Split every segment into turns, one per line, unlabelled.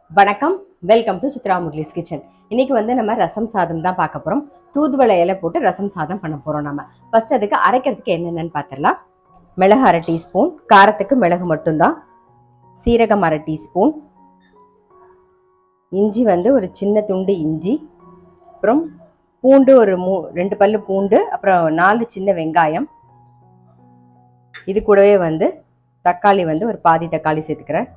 வணக்கம் welcome to Chitra Mukhlis kitchen இன்னைக்கு வந்து நம்ம ரசம் சாதம் தான் பார்க்க போறோம் தூதுவளை இலை போட்டு ரசம் சாதம் பண்ண போறோம் நம்ம ஃபர்ஸ்ட் அதுக்கு அரைக்கிறதுக்கு என்னென்னு பார்த்துடலாம் மிளகு அரை டீஸ்பூன் காரத்துக்கு மிளகு மட்டும்தான் சீரகம் அரை டீஸ்பூன் இஞ்சி வந்து ஒரு சின்ன துண்டு இஞ்சி அப்புறம் பூண்டு ஒரு மூ ரெண்டு பல்லு பூண்டு அப்புறம் நாலு சின்ன வெங்காயம் இது கூடவே வந்து தக்காளி வந்து ஒரு பாதி தக்காளி சேர்த்துக்கிறேன்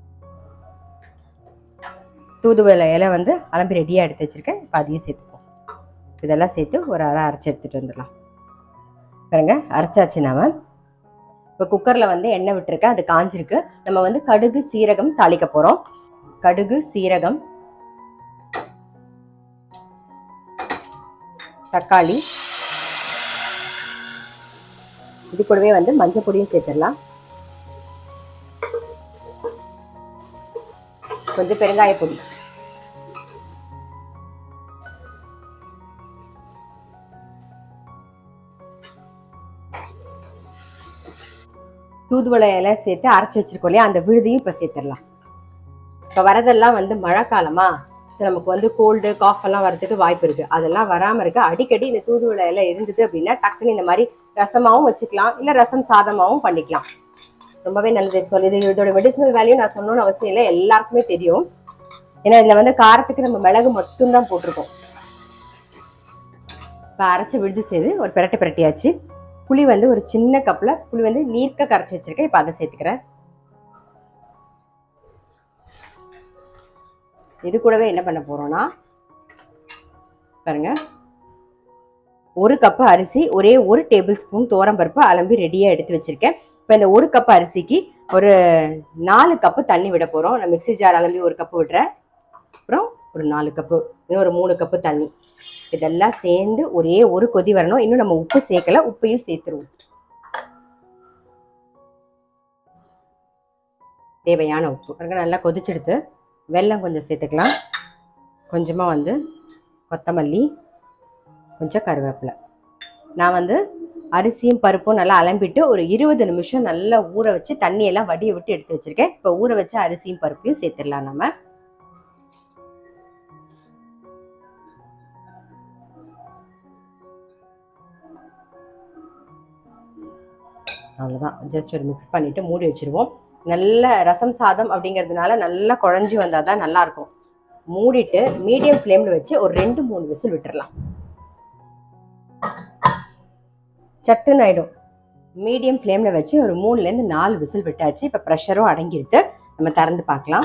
தூதுவளை இலை வந்து அலம்பி ரெடியாக எடுத்து வச்சுருக்கேன் இப்போ அதையும் சேர்த்துப்போம் இதெல்லாம் சேர்த்து ஒரு அரை அரைச்சி எடுத்துகிட்டு வந்துடலாம் பாருங்க அரைச்சாச்சு நாம இப்போ குக்கரில் வந்து எண்ணெய் விட்டுருக்கேன் அது காஞ்சிருக்கு நம்ம வந்து கடுகு சீரகம் தாளிக்க போகிறோம் கடுகு சீரகம் தக்காளி இது கூடவே வந்து மஞ்சள் பொடியும் சேர்த்துடலாம் கொஞ்சம் பெருங்காய பொடி தூதுவளை இலை சேர்த்து அரைச்சி வச்சிருக்கோம் இல்லையா அந்த விழுதையும் இப்போ சேர்த்துடலாம் இப்போ வரதெல்லாம் வந்து மழை காலமா சரி நமக்கு வந்து கோல்டு காஃப் எல்லாம் வரதுக்கு வாய்ப்பு இருக்கு அதெல்லாம் வராம இருக்க அடிக்கடி இந்த தூதுவளை இலை இருந்தது அப்படின்னா டக்குன்னு இந்த மாதிரி ரசமாவும் வச்சுக்கலாம் இல்ல ரசம் சாதமாவும் பண்ணிக்கலாம் ரொம்பவே நல்லது சொல்லி இது இதோட மெடிசனல் வேல்யூ நான் சொல்லணும்னு அவசியம் இல்லை எல்லாருக்குமே தெரியும் ஏன்னா இதுல வந்து காரத்துக்கு நம்ம மிளகு மட்டும்தான் போட்டிருக்கோம் இப்போ அரைச்சி விழுது செய்து ஒரு பிரட்டை பிரட்டியாச்சு புளி வந்து ஒரு சின்ன கப்பில் புளி வந்து நீர்க்க கரைச்சி வச்சிருக்கேன் இப்போ அதை சேர்த்துக்கிறேன் இது கூடவே என்ன பண்ண போறோம்னா பாருங்க ஒரு கப்பு அரிசி ஒரே ஒரு டேபிள் ஸ்பூன் பருப்பு அலம்பி ரெடியாக எடுத்து வச்சிருக்கேன் இப்போ இந்த ஒரு கப் அரிசிக்கு ஒரு நாலு கப்பு தண்ணி விட போகிறோம் நான் மிக்ஸி ஜார் அலம்பி ஒரு கப்பு விடுறேன் அப்புறம் ஒரு நாலு கப்பு இன்னும் ஒரு மூணு கப்பு தண்ணி இதெல்லாம் சேர்ந்து ஒரே ஒரு கொதி வரணும் இன்னும் நம்ம உப்பு சேர்க்கல உப்பையும் சேர்த்துருவோம் தேவையான உப்பு பாருங்க நல்லா கொதிச்செடுத்து வெல்லம் கொஞ்சம் சேர்த்துக்கலாம் கொஞ்சமாக வந்து கொத்தமல்லி கொஞ்சம் கருவேப்பிலை நான் வந்து அரிசியும் பருப்பும் நல்லா அலம்பிட்டு ஒரு இருபது நிமிஷம் நல்லா ஊற வச்சு தண்ணியெல்லாம் வடிய விட்டு எடுத்து வச்சிருக்கேன் இப்போ ஊற வச்ச அரிசியும் பருப்பையும் சேர்த்துடலாம் நம்ம அவ்வளோதான் ஜஸ்ட் ஒரு மிக்ஸ் பண்ணிட்டு மூடி வச்சிருவோம் நல்ல ரசம் சாதம் அப்படிங்கிறதுனால நல்லா குழஞ்சி வந்தால் தான் நல்லா இருக்கும் மூடிட்டு மீடியம் ஃப்ளேமில் வச்சு ஒரு ரெண்டு மூணு விசில் விட்டுறலாம் சட்டுன்னு ஆயிடும் மீடியம் ஃப்ளேமில் வச்சு ஒரு மூணுலேருந்து நாலு விசில் விட்டாச்சு இப்போ ப்ரெஷரும் அடங்கிடுது நம்ம திறந்து பார்க்கலாம்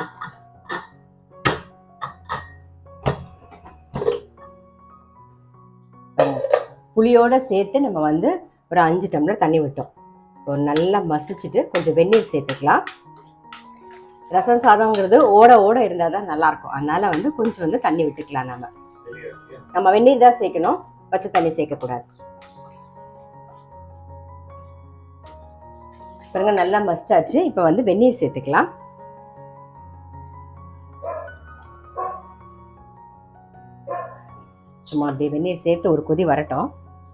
புளியோட சேர்த்து நம்ம வந்து ஒரு அஞ்சு டம்ளர் தண்ணி விட்டோம் ஒரு நல்லா மசிச்சுட்டு கொஞ்சம் வெந்நீர் சேர்த்துக்கலாம் ரசம் சாதம்ங்கிறது ஓட ஓட இருந்தால் தான் நல்லாயிருக்கும் அதனால வந்து கொஞ்சம் வந்து தண்ணி விட்டுக்கலாம் நம்ம நம்ம வெந்நீர் தான் சேர்க்கணும் பச்சை தண்ணி சேர்க்கக்கூடாது பாருங்க நல்லா மஸ்டாச்சு இப்போ வந்து வெந்நீர் சேர்த்துக்கலாம் சும்மா அப்படியே வெந்நீர் சேர்த்து ஒரு கொதி வரட்டும்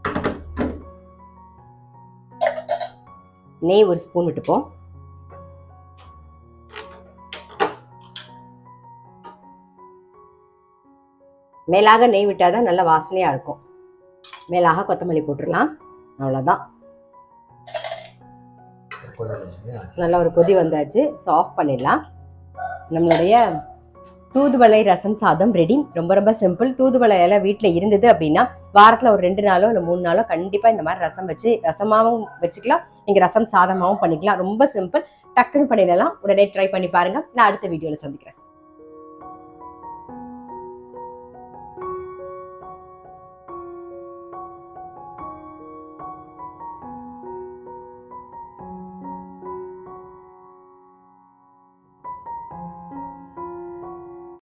நெய் ஒரு ஸ்பூன் விட்டுப்போம் மேலாக நெய் விட்டால் தான் நல்ல வாசனையாக இருக்கும் மேலாக கொத்தமல்லி போட்டுடலாம் அவ்வளோதான் நல்ல ஒரு கொதி வந்தாச்சு ஸோ ஆஃப் பண்ணிடலாம் நம்மளுடைய தூதுவளை ரசம் சாதம் ரெடி ரொம்ப ரொம்ப சிம்பிள் தூதுவளை இலை வீட்டில் இருந்தது அப்படின்னா வாரத்தில் ஒரு ரெண்டு நாளோ இல்லை மூணு நாளோ கண்டிப்பாக இந்த மாதிரி ரசம் வச்சு ரசமாகவும் வச்சுக்கலாம் நீங்கள் ரசம் சாதமாகவும் பண்ணிக்கலாம் ரொம்ப சிம்பிள் டக்குன்னு பண்ணிடலாம் உடனே ட்ரை பண்ணி பாருங்கள் நான் அடுத்த வீடியோவில் சந்திக்கிறேன்